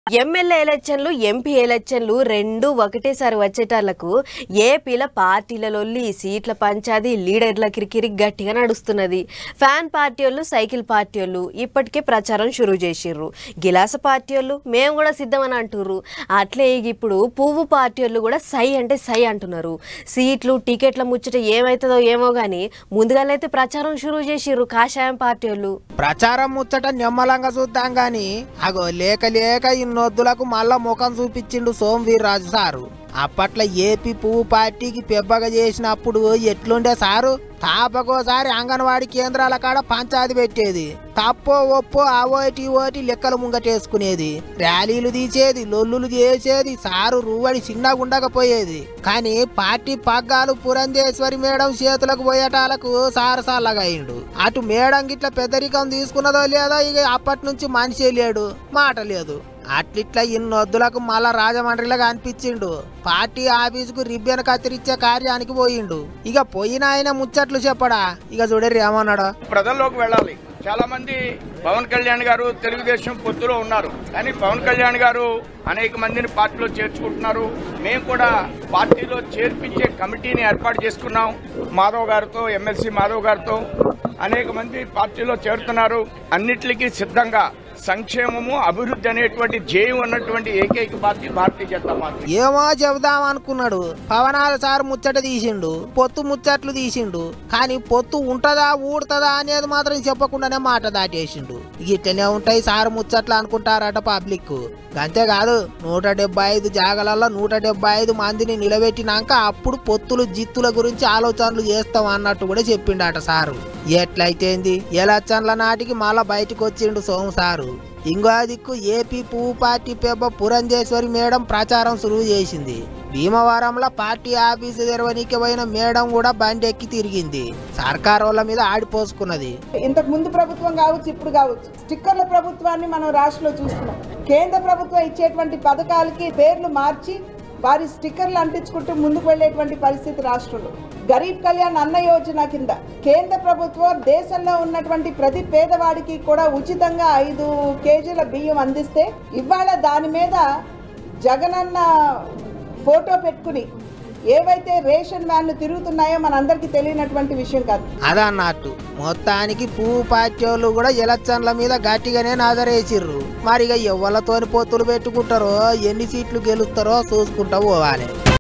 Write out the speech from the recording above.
MLA ఎలక్షన్లు MP ఎలక్షన్లు రెండు ఒకటేసారి వచ్చేటాళ్లకు ఏపీల పార్టీలలోల్లి సీట్ల పంచాది లీడర్ల కిరికిరి గట్టిగా నడుస్తున్నది ఫ్యాన్ పార్టీ వాళ్ళు సైకిల్ పార్టీ వాళ్ళు ఇప్పటికే ప్రచారం షురూ చేసిర్రు గిలాస పార్టీ వాళ్ళు మేము కూడా సిద్ధమని అంటుర్రు అట్లే ఇక ఇప్పుడు పువ్వు పార్టీ వాళ్ళు కూడా సై అంటే సై అంటున్నారు సీట్లు టికెట్ల ముచ్చట ఏమవుతుందో ఏమో కానీ ముందుగానైతే ప్రచారం షురూ చేసిర్రు కాషాయం పార్టీ వాళ్ళు ప్రచారం ముచ్చట నిమ్మలంగా చూద్దాం గాని అగో లేక లేక ఇన్నొద్దులకు మళ్ళా ముఖం చూపించిండు సోమవీర్రాజు సారు అప్పట్లో ఏపీ పువ్వు పార్టీకి పెబ్బగా చేసినప్పుడు ఎట్లుండే సారు తాపకోసారి అంగన్వాడీ కేంద్రాల కాడ పంచాది పెట్టేది తప్పో ఒప్పో అవోటి ఓటి లెక్కలు ముంగటేసుకునేది ర్యాలీలు తీసేది లొల్లులు చేసేది సారు రువ్వడి చిన్నగా ఉండకపోయేది కానీ పార్టీ పగ్గాలు పురంధేశ్వరి మేడం చేతులకు పోయేటాలకు సారు సార్లగా అయిండు అటు మేడం గిట్ల పెద్దరికం తీసుకున్నదో లేదో ఇక అప్పటి నుంచి మనిషి లేడు మాట లేదు అట్లిట్లా ఇన్నొద్దులకు మళ్ళా రాజమండ్రిలాగా అనిపించిండు పార్టీ ఆఫీసుకు రిబ్బెన్ కత్తిరించే కార్యానికి పోయిండు ఇక పోయిన ఆయన ముచ్చట్లు చెప్పడా ఇక చూడరు ఏమన్నాడు ప్రజల్లోకి వెళ్ళాలి చాలా మంది పవన్ కళ్యాణ్ గారు తెలుగుదేశం పొత్తులో ఉన్నారు కానీ పవన్ కళ్యాణ్ గారు అనేక మందిని పార్టీలో చేర్చుకుంటున్నారు మేము కూడా పార్టీలో చేర్పించే కమిటీని ఏర్పాటు చేసుకున్నాం మాధవ్ గారితో ఎమ్మెల్సీ మాధవ్ గారితో అనేక మంది పార్టీలో చేరుతున్నారు అన్నిటికీ సిద్ధంగా సంక్షేమము అభివృద్ధి అనేటువంటి జయం ఉన్నటువంటి ఏకైక పార్టీ భారతీయ జనతా పార్టీ ఏమో చెబుదాం అనుకున్నాడు పవనాల సార్ ముచ్చట తీసిండు పొత్తు ముచ్చట్లు తీసిండు కానీ పొత్తు ఉంటదా ఊడుతుందా అనేది మాత్రం చెప్పకుండానే మాట దాటేసిండు ఇట్లనే ఉంటాయి సార్ ముచ్చట్లు అనుకుంటారట పబ్లిక్ అంతేకాదు నూట డెబ్బై ఐదు జాగలలో నూట డెబ్బై ఐదు మందిని నిలబెట్టినాక అప్పుడు పొత్తులు జిత్తుల గురించి ఆలోచనలు చేస్తాం అన్నట్టు కూడా చెప్పిండట సారు ఎట్లయితేంది ఎలక్షన్ల నాటికి మళ్ళా బయటకు వచ్చిండు సోము సారు ఇంకో దిక్కు ఏపీ పువ్వు పార్టీ పెబ్బ పురంధేశ్వరి మేడం ప్రచారం సులువు చేసింది భీమవరంలో పార్టీ ఆఫీసు తెరవనీకి పోయిన మేడం కూడా బండి ఎక్కి తిరిగింది సర్కార్ వాళ్ళ మీద ఆడిపోసుకున్నది ఇంతకు ముందు ప్రభుత్వం కావచ్చు ఇప్పుడు కావచ్చు స్టిక్కర్ల ప్రభుత్వాన్ని మనం రాష్ట్రంలో చూస్తున్నాం కేంద్ర ప్రభుత్వం ఇచ్చేటువంటి పథకాలకి పేర్లు మార్చి వారి స్టిక్కర్లు అంటించుకుంటూ ముందుకు వెళ్ళేటువంటి పరిస్థితి రాష్ట్రంలో గరీబ్ కళ్యాణ్ అన్న యోజన కింద కేంద్ర ప్రభుత్వం దేశంలో ఉన్నటువంటి ప్రతి పేదవాడికి కూడా ఉచితంగా ఐదు కేజీల బియ్యం అందిస్తే ఇవాళ దాని మీద జగనన్న ఫోటో పెట్టుకుని ఏవైతే రేషన్ వ్యాన్లు తిరుగుతున్నాయో మనందరికీ తెలియనటువంటి విషయం కాదు అదన్నట్టు మొత్తానికి పువ్వు పార్టీ వాళ్ళు కూడా ఎలక్షన్ల మీద గట్టిగానే నజరేసిర్రు మరి ఇక ఎవరితోని పొత్తులు పెట్టుకుంటారో ఎన్ని సీట్లు గెలుస్తారో చూసుకుంటా పోవాలి